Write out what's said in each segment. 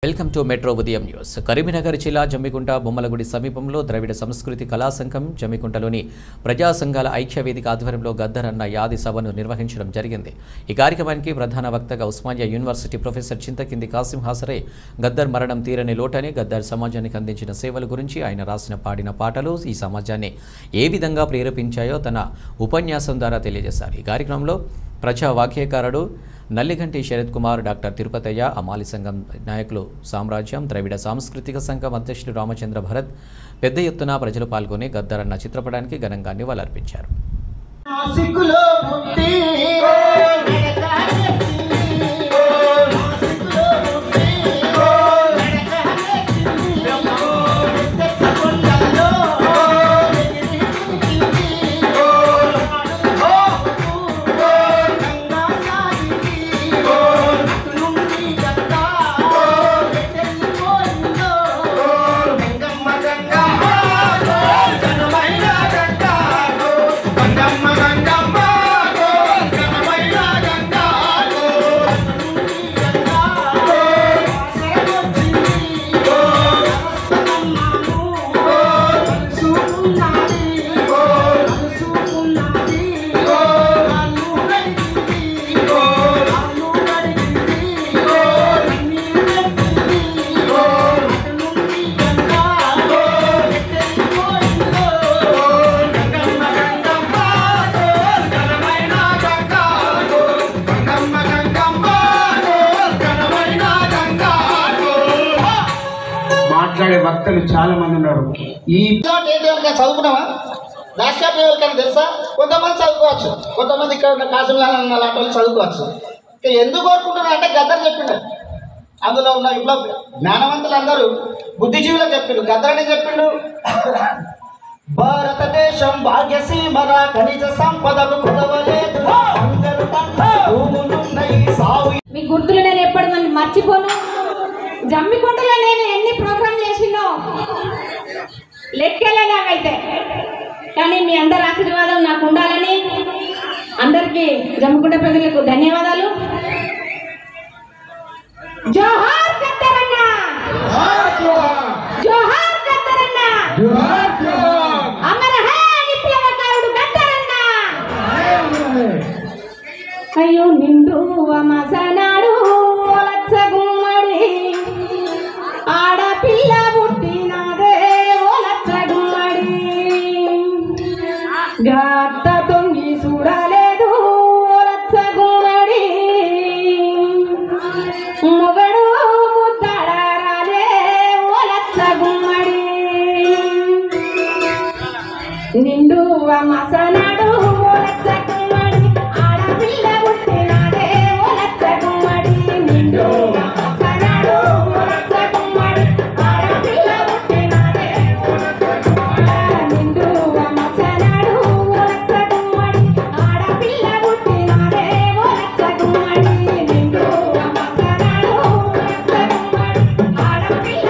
Welcome to metro ఉదయం news Karimnagar జిల్లా జమ్మికుంట బొమ్మలగుడి సమీపంలో ద్రవిడ సంస్కృతి కళా సంఘం జమ్మికుంటలోని ప్రజా సంఘాల ఐక్య వేదిక ఆధ్వర్యంలో గద్దర్ అన్న యాది సభను నిర్వహించడం జరిగింది ఈ కార్యక్రమానికి ప్రధాన వక్తగా ఉస్మానియా యూనివర్సిటీ ప్రొఫెసర్ చింతకింది కాసిం హాసరే గద్దర్ మరణం తీరని లోటని గద్దర్ సమాజానికి అందించిన సేవల గురించి ఆయన రాసిన పాడిన పాటలు ఈ సమాజాన్ని ఏ విధంగా ప్రేరేపించాయో తన ఉపన్యాసం ద్వారా తెలియజేశారు ఈ కార్యక్రమంలో ప్రజా వాక్యకారుడు నల్లిగంటి శరత్ కుమార్ డాక్టర్ తిరుపతయ్య అమాలి సంఘం నాయకులు సామ్రాజ్యం ద్రవిడ సాంస్కృతిక సంఘం అధ్యక్షులు రామచంద్ర భరత్ పెద్ద ఎత్తున ప్రజలు పాల్గొని గద్దరన్న చిత్రపటానికి ఘనంగా నివాళులర్పించారు నాసికులో పుట్టి నాసికులో పుట్టి కొండలో గంగా సాగికి నుండి గంగా వెళ్ళిపోయిందో గంగమ్మ గంగా ఘనమైన గంగా గంగమ్మ గంగమ్మ ఘనమైన గంగా మాట్లాడే వక్తలు చాలా మంది ఉన్నారు ఈ ఇలాంటి ఏంటి కనుక చదువుకున్నావా రాష్ట్ర ఎవరికైనా తెలుసా కొంతమంది చదువుకోవచ్చు కొంతమంది ఇక్కడ ఉన్న కాశ్మీర్ అలాంటి వాళ్ళు చదువుకోవచ్చు ఇక ఎందుకు కోరుకుంటున్నారు అంటే గద్దర్ చెప్పిండు అందులో ఉన్న విప్లవ జ్ఞానవంతులు అందరూ బుద్ధిజీవులు చెప్పిండు గద్దర్ అని చెప్పిండు భారతదేశం భాగ్యసీమరా ఖనిజ సంపదలు కుదవలేదు అందరు పంట భూములున్నాయి సాగు మీ గుర్తులు నేను ఎప్పటి మంది మర్చిపోను జమ్మికుంటలో నేను ఎన్ని ప్రోగ్రామ్ చేసినో లెక్కలే నాకైతే కానీ మీ అందరి ఆశీర్వాదం నాకు ఉండాలని అందరికీ జమ్మికుంట ప్రజలకు ధన్యవాదాలు జోహార్ కత్తరన్న జోహార్ కత్తరన్న అమర హే విప్లవకారుడు కత్తరన్న అయ్యో నిండు మసనాడు లచ్చ గుమ్మడి ఆడపిల్ల పుట్టినదే ఓ లచ్చ గుమ్మడి గట్ట తొంగి చూడలేదు ఓ లచ్చ గుమ్మడి మొగడు ముద్దడారాలే ఓ లచ్చ గుమ్మడి నిండు మసనాడు ఓలచ్చ గుమ్మడి ఆడపిల్ల పుట్టినాడే ఓలచ్చ గుమ్మడి నిండు మసనాడు ఓలచ్చ గుమ్మడి ఆడపిల్ల పుట్టినాడే నిండు మసనాడు ఓలచ్చ గుమ్మడి ఆడపిల్ల పుట్టినాడే ఓలచ్చ గుమ్మడి నిండు మసనాడు ఓలచ్చ గుమ్మడి ఆడపిల్ల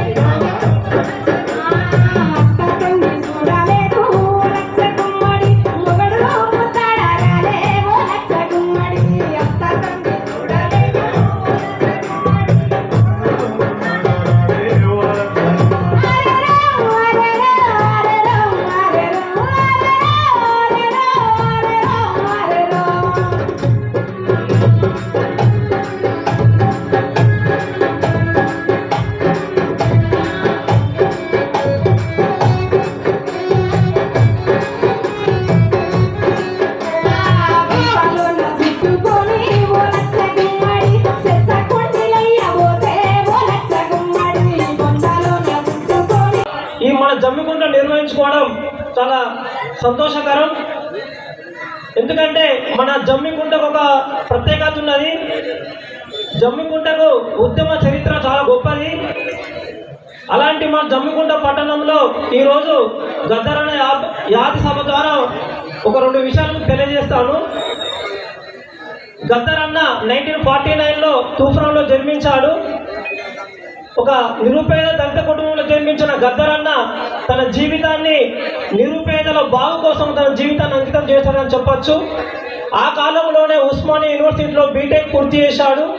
ఈ మన జమ్మికుంట నిర్వహించుకోవడం చాలా సంతోషకరం ఎందుకంటే మన జమ్మికుంటకు ఒక ప్రత్యేకత ఉన్నది జమ్మికుంటకు ఉద్యమ చరిత్ర చాలా గొప్పది అలాంటి మన జమ్మికుంట పట్టణంలో ఈరోజు గద్దరణ యా- యాది సభ ద్వారా ఒక రెండు విషయాలు తెలియజేస్తాను గద్దరన్న నైన్టీన్ ఫార్టీ నైన్లో తూఫాన్లో జన్మించాడు ఒక నిరుపేద దళిత కుటుంబంలో జన్మించిన గద్దరన్న తన జీవితాన్ని నిరుపేదల బాగు కోసం తన జీవితాన్ని అంకితం చేశాడని చెప్పొచ్చు ఆ కాలంలోనే ఉస్మానియా యూనివర్సిటీలో బీటెక్ పూర్తి చేశాడు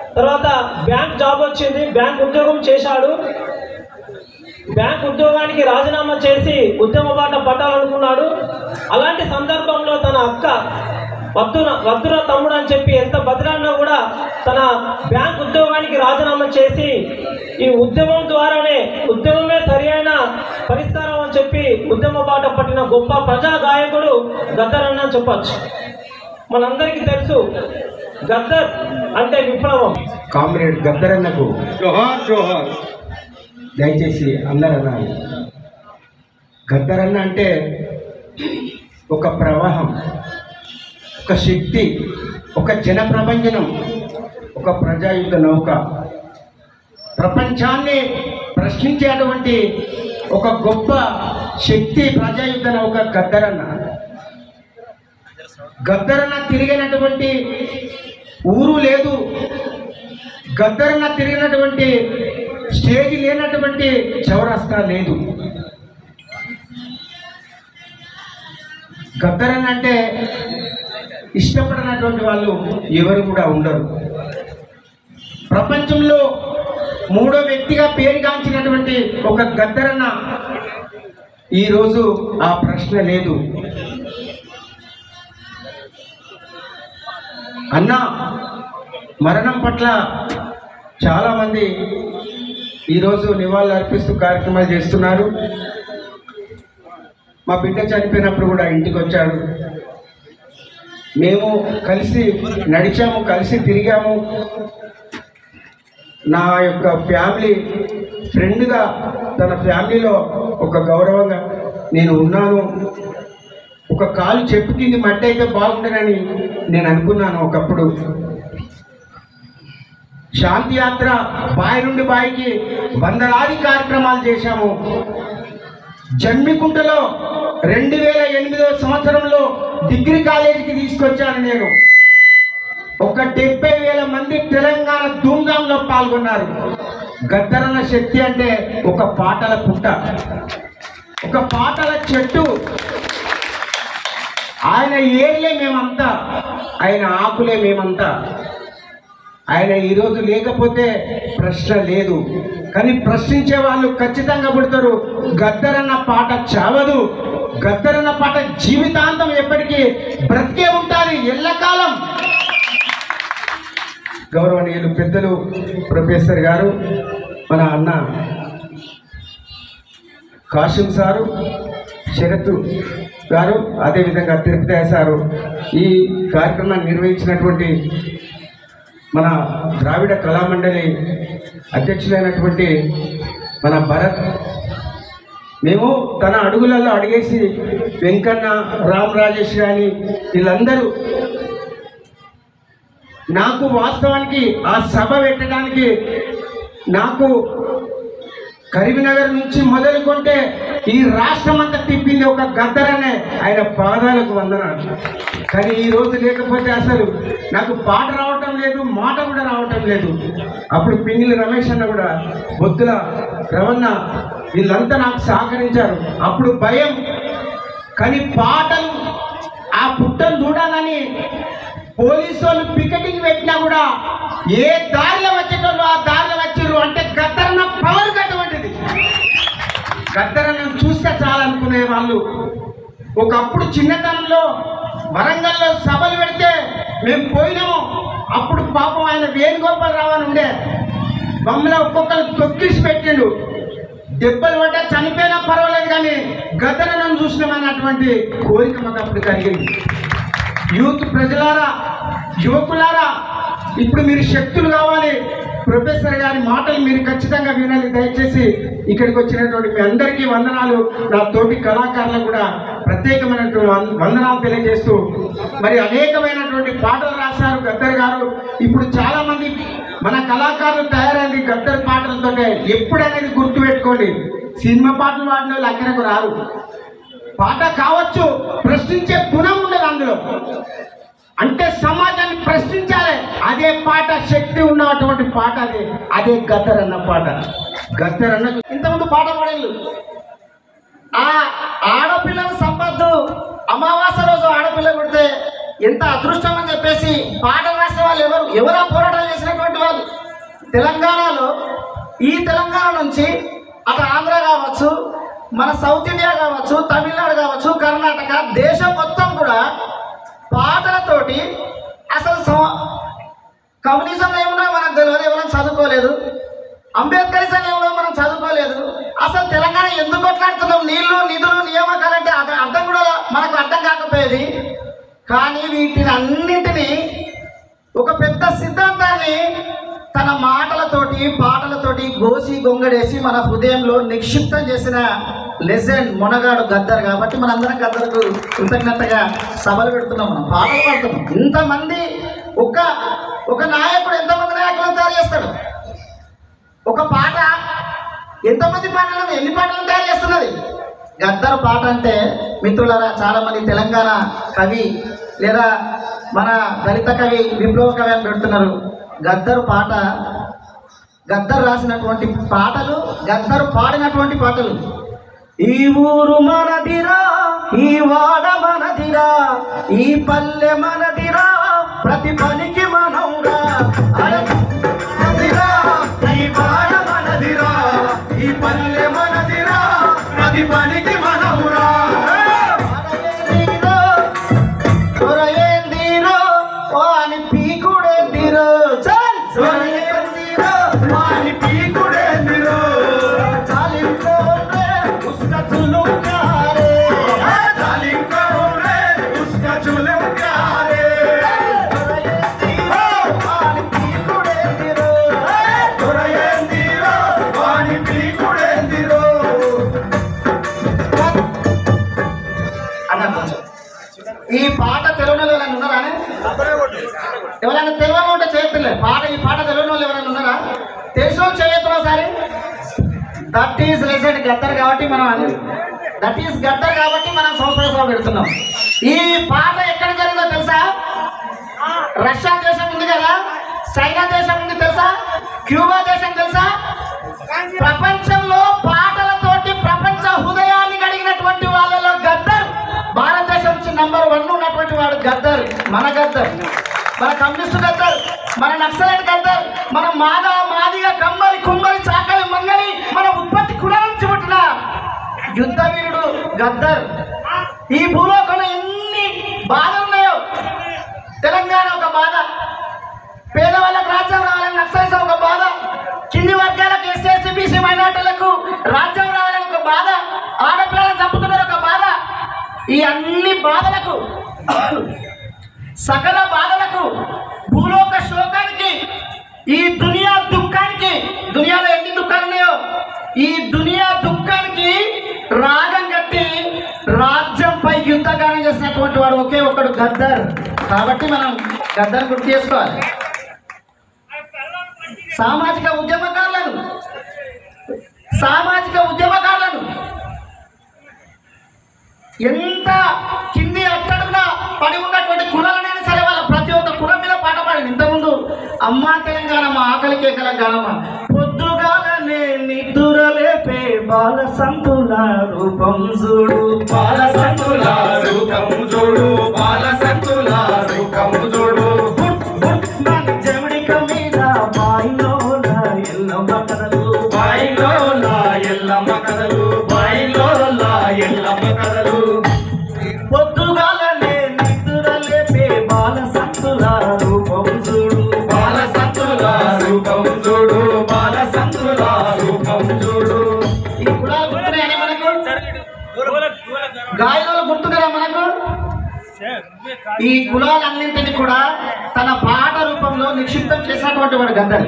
తర్వాత బ్యాంక్ జాబ్ వచ్చింది బ్యాంక్ ఉద్యోగం చేశాడు బ్యాంక్ ఉద్యోగానికి రాజీనామా చేసి ఉద్యమ బాట పట్టాలనుకున్నాడు అలాంటి సందర్భంలో తన అక్క వద్దున వద్దున తమ్ముడు అని చెప్పి ఎంత బతిరాడినా కూడా తన బ్యాంక్ ఉద్యోగానికి రాజీనామా చేసి ఈ ఉద్యమం ద్వారానే ఉద్యమమే సరి అయిన పరిష్కారం అని చెప్పి ఉద్యమ బాట పట్టిన గొప్ప ప్రజా గాయకుడు గద్దర్ అన్న అని చెప్పచ్చు మనందరికీ తెలుసు గద్దర్ అంటే విప్లవం కామ్రేడ్ గద్దరన్నకు జోహార్ జోహార్ దయచేసి అందరు అనాలి గద్దరన్న అంటే ఒక ప్రవాహం ఒక శక్తి ఒక జన ప్రభంజనం ఒక ప్రజాయుద్ధ నౌక ప్రపంచాన్ని ప్రశ్నించేటువంటి ఒక గొప్ప శక్తి ప్రజాయుద్ధ నౌక గద్దరన్న గద్దరన్న తిరిగినటువంటి ఊరు లేదు గద్దరన్న తిరిగినటువంటి స్టేజ్ లేనటువంటి చౌరస్తా లేదు గద్దరన్న అంటే ఇష్టపడినటువంటి వాళ్ళు ఎవరు కూడా ఉండరు ప్రపంచంలో మూడో వ్యక్తిగా పేరుగాంచినటువంటి ఒక గద్దరన్న ఈరోజు ఆ ప్రశ్న లేదు అన్న మరణం పట్ల చాలామంది ఈరోజు నివాళులు అర్పిస్తూ కార్యక్రమాలు చేస్తున్నారు మా బిడ్డ చనిపోయినప్పుడు కూడా ఇంటికి వచ్చాడు మేము కలిసి నడిచాము కలిసి తిరిగాము నా యొక్క ఫ్యామిలీ ఫ్రెండ్గా తన ఫ్యామిలీలో ఒక గౌరవంగా నేను ఉన్నాను ఒక కాలు చెప్పు కింది మట్టి అయితే బాగుంటుందని నేను అనుకున్నాను ఒకప్పుడు శాంతి యాత్ర బాయి నుండి బాయికి వందలాది కార్యక్రమాలు చేశాము జమ్మికుంటలో రెండు వేల ఎనిమిదో సంవత్సరంలో డిగ్రీ కాలేజీకి తీసుకొచ్చాను నేను ఒక డెబ్బై వేల మంది తెలంగాణ ధూమ్ధాంలో పాల్గొన్నారు గద్దరన్న శక్తి అంటే ఒక పాటల పుట్ట ఒక పాటల చెట్టు ఆయన ఏర్లే మేమంతా ఆయన ఆకులే మేమంతా ఆయన ఈరోజు లేకపోతే ప్రశ్న లేదు కానీ ప్రశ్నించే వాళ్ళు ఖచ్చితంగా పుడతారు గద్దరన్న పాట చావదు గద్దరన్న పాట జీవితాంతం ఎప్పటికీ బ్రతికే ఉంటుంది ఎల్లకాలం గౌరవనీయులు పెద్దలు ప్రొఫెసర్ గారు మన అన్న కాశం సారు శరత్ గారు అదేవిధంగా తిరుపతి సారు ఈ కార్యక్రమాన్ని నిర్వహించినటువంటి మన ద్రావిడ కళామండలి అధ్యక్షులైనటువంటి మన భరత్ మేము తన అడుగులలో అడిగేసి వెంకన్న రామ్ రాజేష్ కానీ వీళ్ళందరూ నాకు వాస్తవానికి ఆ సభ పెట్టడానికి నాకు కరీంనగర్ నుంచి మొదలుకుంటే ఈ రాష్ట్రం అంతా తిప్పింది ఒక గద్దరనే ఆయన పాదాలకు వందనాలు కానీ ఈ రోజు లేకపోతే అసలు నాకు పాట రావటం లేదు మాట కూడా రావటం లేదు అప్పుడు పింగిలి రమేష్ అన్న కూడా బొద్దుల రవణ వీళ్ళంతా నాకు సహకరించారు అప్పుడు భయం కానీ పాటలు ఆ పుట్టను చూడాలని పోలీసు వాళ్ళు పికెటింగ్ పెట్టినా కూడా ఏ దారిలో వచ్చేటోళ్ళు ఆ దారిలో వచ్చిర్రు అంటే గద్దరన్న పవర్ అటువంటిది గద్దరన్న చూస్తే చాలనుకునే వాళ్ళు ఒకప్పుడు చిన్నతనంలో వరంగల్లో సభలు పెడితే మేము పోయినాము అప్పుడు పాపం ఆయన వేణుగోపాలరావు అని ఉండే బొమ్మలో ఒక్కొక్కరు తొక్కిసి పెట్టిండు దెబ్బలు పడ్డా చనిపోయినా పర్వాలేదు కానీ గద్దరనం చూసినామన్నటువంటి కోరిక మాకు అప్పుడు కలిగింది యూత్ ప్రజలారా యువకులారా ఇప్పుడు మీరు శక్తులు కావాలి ప్రొఫెసర్ గారి మాటలు మీరు ఖచ్చితంగా వినాలి దయచేసి ఇక్కడికి వచ్చినటువంటి మీ అందరికీ వందనాలు నా తోటి కళాకారులకు కూడా ప్రత్యేకమైనటువంటి వం- వందనాలు తెలియజేస్తూ మరి అనేకమైనటువంటి పాటలు రాశారు గద్దర్ గారు ఇప్పుడు చాలా మంది మన కళాకారులు తయారైంది గద్దర్ పాటలతోటే ఎప్పుడనేది గుర్తుపెట్టుకోండి సినిమా పాటలు పాడిన వాళ్ళు అక్కడకు రారు పాట కావచ్చు ప్రశ్నించే గుణం ఉండదు అందులో అంటే సమాజాన్ని ప్రశ్నించాలి అదే పాట శక్తి ఉన్నటువంటి పాట అదే అదే గద్దర్ అన్న పాట గద్దర్ అన్న ఇంతకుముందు పాట పాడేళ్ళు ఆ ఆడపిల్లల సంపత్తు అమావాస్య రోజు ఆడపిల్ల పుడితే ఎంత అదృష్టం అని చెప్పేసి పాటలు రాసిన వాళ్ళు ఎవరు ఎవరా పోరాటం చేసినటువంటి వాళ్ళు తెలంగాణలో ఈ తెలంగాణ నుంచి అటు ఆంధ్ర కావచ్చు మన సౌత్ ఇండియా కావచ్చు తమిళనాడు కావచ్చు కర్ణాటక దేశం మొత్తం కూడా పాటలతోటి అసలు సం- కమ్యూనిజం ఏమన్నా మనకు తెలియదు ఎవరైనా చదువుకోలేదు అంబేద్కరిజం ఏమో మనం చదువుకోలేదు అసలు తెలంగాణ ఎందుకు కొట్లాడుతున్నాం నీళ్లు నిధులు నియామకాలు అంటే అది అర్థం కూడా మనకు అర్థం కాకపోయేది కానీ వీటిని అన్నింటినీ ఒక పెద్ద సిద్ధాంతాన్ని తన మాటలతోటి పాటలతోటి గోసి గొంగడేసి మన హృదయంలో నిక్షిప్తం చేసిన లెజెండ్ మొనగాడు గద్దర్ కాబట్టి మనందరం గద్దర్కు కృతజ్ఞతగా సభలు పెడుతున్నాం మనం పాటలు పాడుతున్నాం ఇంతమంది ఒక ఒక నాయకుడు ఎంతమంది నాయకులను తయారు చేస్తాడు ఒక పాట ఎంతమంది పాటలను ఎన్ని పాటలను తయారు చేస్తున్నది గద్దర్ పాట అంటే మిత్రులారా చాలా మంది తెలంగాణ కవి లేదా మన దళిత కవి విప్లవ కవి అని పెడుతున్నారు గద్దర్ పాట గద్దర్ రాసినటువంటి పాటలు గద్దర్ పాడినటువంటి పాటలు ఈ ఊరు మనదిరా ఈ వాడ మనదిరా ఈ పల్లె మనదిరా ప్రతి పనికి మనంరా అరే మనదిరా, ఈ వాడ మనదిరా ఈ పల్లె మనదిరా ప్రతి పనికి మనమురా వాడలేనిరో, దొరయేందిరో, ఓ అని పీకుడేందిరో చల్ దొరయేందిరో, ఓ అని పీకుడేందిరో చాలింకోరే, ఉస్క చులుకారే. చాలింకోరే, ఉస్క చులుకారే. దొరయేందిరో, ఓ అని పీకుడేందిరో. దొరయేందిరో, ఓ అని పీకుడేందిరో. అన్నారు కొంచెం. ఈ పాట తెలుగులో ఎవరైనా ఉన్నారా ఎవరైనా తెలియని ఉంటే చేయట్లే పాట ఈ పాట తెలియని వాళ్ళు ఎవరైనా ఉన్నారా తెలిసిన వాళ్ళు చేయొద్దు ఒకసారి దట్ ఈస్ లెజెండ్ గద్దర్ కాబట్టి మనం అనేది దట్ ఈస్ గద్దర్ కాబట్టి మనం సంవత్సర సభ పెడుతున్నాం ఈ పాట ఎక్కడ జరిగిందో తెలుసా రష్యా దేశం ఉంది కదా చైనా దేశం ఉంది తెలుసా క్యూబా దేశం తెలుసా ప్రపంచంలో పాటలతోటి ప్రపంచ హృదయాన్ని గడిగినటువంటి వాళ్ళలో గద్దర్ భారతదేశం నుంచి నంబర్ వన్ ఉన్నటువంటి వాడు గద్దర్ మన గద్దర్ మన కమ్యూనిస్ట్ గద్దర్ మన నక్సలైట్ గద్దర్ మన మాద మాదిగ కమ్మరి కుమ్మరి చాకలి మంగలి మన ఉత్పత్తి కులం నుంచి పుట్టిన యుద్ధ వీరుడు గద్దర్ ఈ భూలోకంలో ఎన్ని బాధలు ఉన్నాయో తెలంగాణ ఒక బాధ పేదవాళ్ళకు రాజ్యం రావాలని నక్సలిజం ఒక బాధ కింది వర్గాలకు ఎస్ఎస్సీ బీసీ మైనార్టీలకు రాజ్యం రావాలని ఒక బాధ ఆడపిల్లలను చంపుతున్నారు ఒక బాధ ఈ అన్ని బాధలకు సకల బాధలకు భూలోక శోకానికి ఈ దునియా దుఃఖానికి దునియాలో ఎన్ని దుఃఖాలు ఉన్నాయో ఈ దునియా దుఃఖానికి రాగం కట్టి రాజ్యంపై యుద్ధగానం చేసినటువంటి వాడు ఒకే ఒక్కడు గద్దర్ కాబట్టి మనం గద్దర్ గుర్తు చేసుకోవాలి సామాజిక ఉద్యమకారులను సామాజిక ఉద్యమకారులను ఎంత కింది అట్టడుగున పడి ఉన్నటువంటి కులాలనైనా సరే వాళ్ళ ప్రతి ఒక్క కులం మీద పాట పాడింది ఇంతకుముందు అమ్మా తెలంగాణ మా ఆకలి కేకల గానమ్మ పొద్దుగాలనే నిద్దుర లేపే బాల సంతుల రూపం చూడు బాల సంతుల రూపం చూడు బాల సంతుల రూపం చూడు మన జమిడిక మీద బాయిలోన ఎల్లమ్మ కథలు బాయిలో లా ఎల్లమ్మ కథలు బాయిలో లా ఎల్లమ్మ కథలు పొద్దుగాలనే నిద్దుర లేపే బాల సంతుల రూపం చూడు బాల సంతుల రూపం చూడు బాల సంతుల రూపం చూడు ఈ కులాలు గుర్తున్నాయని మనకు గాయనాలు గుర్తున్నారా మనకు ఈ కులాలన్నింటినీ కూడా తన పాట రూపంలో నిక్షిప్తం చేసినటువంటి వాడు గద్దర్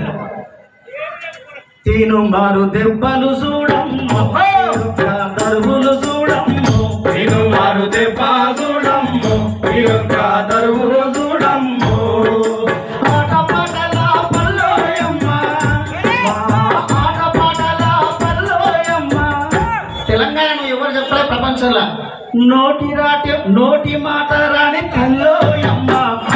తీను మారు దెబ్బలు చూడమ్ము దరువులు చూడమ్ము నేను మారు దెబ్బ చూడమ్ము వీరొక్క దరువు చూడమ్ము ఆట పాటల పల్లోయమ్మ మా ఆట పాటల పల్లోయమ్మ తెలంగాణను ఎవరు చెప్పలే ప్రపంచంలో నోటి రాటి నోటి మాట రాని కల్లోయమ్మ